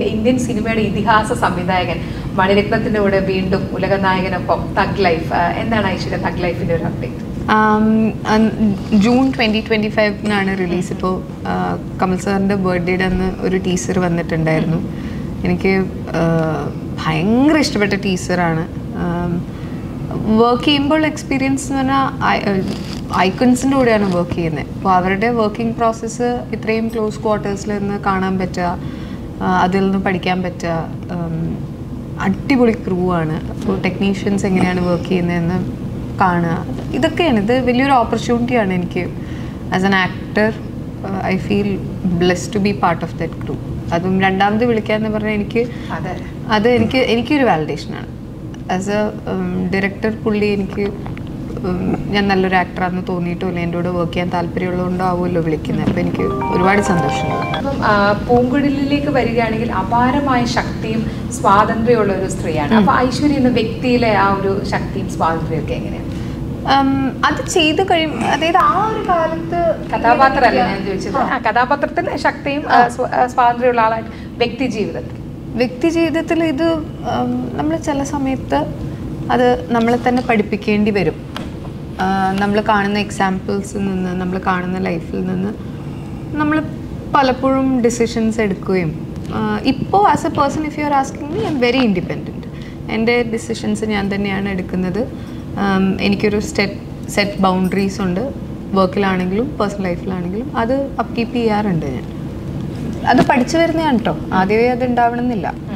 Indian സിനിമയുടെ ഇതിഹാസ സംവിധായകൻ മണിരത്നത്തിന്റെ കൂടെ വീണ്ടും ഉലകനായകനൊപ്പം തഗ് ലൈഫ് എന്താണ് ഐശ്വര്യ തഗ് ലൈഫിന്റെ ഒരു അപ്ഡേറ്റ് ആം, അൻ- ജൂൺ ട്വൻറ്റി ട്വൻറ്റി ഫൈവിനാണ് റിലീസ് ഇപ്പോൾ കമൽ സാറിൻ്റെ ബർത്ത്ഡേയുടെ അന്ന് ഒരു ടീസർ വന്നിട്ടുണ്ടായിരുന്നു എനിക്ക് ആ, ഭയങ്കര ഇഷ്ടപ്പെട്ട ടീസറാണ് വർക്ക് ചെയ്യുമ്പോൾ എക്സ്പീരിയൻസ് എന്ന് പറഞ്ഞാൽ ഐക്കൺസിൻ്റെ കൂടെയാണ് വർക്ക് ചെയ്യുന്നത് അപ്പോൾ അവരുടെ വർക്കിംഗ് പ്രോസസ്സ് ഇത്രയും ക്ലോസ് ക്വാർട്ടേഴ്സിൽ നിന്ന് കാണാൻ പറ്റുക ആ, അതിൽ നിന്ന് പഠിക്കാൻ പറ്റുക ഉം, അടിപൊളി ക്രൂ ആണ് അപ്പോൾ ടെക്നീഷ്യൻസ് എങ്ങനെയാണ് വർക്ക് ചെയ്യുന്നതെന്ന് കാണുക ഇതൊക്കെയാണ് ഇത് വലിയൊരു ഓപ്പർച്യൂണിറ്റിയാണ് എനിക്ക് as an actor I feel bless to be part of that crew അതും രണ്ടാമത് വിളിക്കാന്ന് പറഞ്ഞാൽ എനിക്ക് അതെ അത് എനിക്ക് എനിക്കൊരു വാലിഡേഷനാണ് ആസ് എ ഡയറക്ടർ പുള്ളി എനിക്ക് ഉം, ഞാൻ നല്ലൊരു ആക്ടറാണെന്ന് തോന്നിയിട്ടോ ഇല്ല എൻ്റെ കൂടെ വർക്ക് ചെയ്യാൻ താല്പര്യമുള്ളതുകൊണ്ടാവുമല്ലോ വിളിക്കുന്നത് അപ്പോൾ എനിക്ക് ഒരുപാട് സന്തോഷമുണ്ട് അപ്പം ആ, പൂങ്കുഴലിലേക്ക് വരികയാണെങ്കിൽ അപാരമായ ശക്തിയും സ്വാതന്ത്ര്യമുള്ള ഒരു സ്ത്രീയാണ് അപ്പൊ ഐശ്വര്യ എന്ന വ്യക്തിയിലെ ആ ഒരു ശക്തിയും സ്വാതന്ത്ര്യവും ഒക്കെ എങ്ങനെയാണ് ഉം, അത് ചെയ്ത് കഴിയും അതായത് ആ ഒരു കാലത്ത് കഥാപാത്രമല്ല ഞാൻ ചോദിച്ചത് ആ കഥാപാത്രത്തിൽ ശക്തിയും ആ, സ്വ- ആ, സ്വാതന്ത്ര്യമുള്ള ആളായിട്ട് വ്യക്തി ജീവിതത്തിൽ വ്യക്തി ജീവിതത്തിൽ ഇത് നമ്മൾ ചില സമയത്ത് അത് നമ്മളെ തന്നെ പഠിപ്പിക്കേണ്ടി വരും നമ്മൾ കാണുന്ന എക്സാമ്പിൾസിൽ നിന്ന് നമ്മൾ കാണുന്ന ലൈഫിൽ നിന്ന് നമ്മൾ പലപ്പോഴും ഡിസിഷൻസ് എടുക്കുകയും ഇപ്പോൾ as a person if you are asking me I'm very independent എൻ്റെ ഡിസിഷൻസ് ഞാൻ തന്നെയാണ് എടുക്കുന്നത് ഉം, എനിക്കൊരു സ്റ്റെറ്റ് സെറ്റ് ബൗണ്ടറീസ് ഉണ്ട് വർക്കിലാണെങ്കിലും പേഴ്സണൽ ലൈഫിലാണെങ്കിലും അത് അപ്പ് കീപ്പ് ചെയ്യാറുണ്ട് ഞാൻ അത് പഠിച്ചു വരുന്നതാണ് കേട്ടോ ആദ്യമേ അത് ഉണ്ടാവണമെന്നില്ല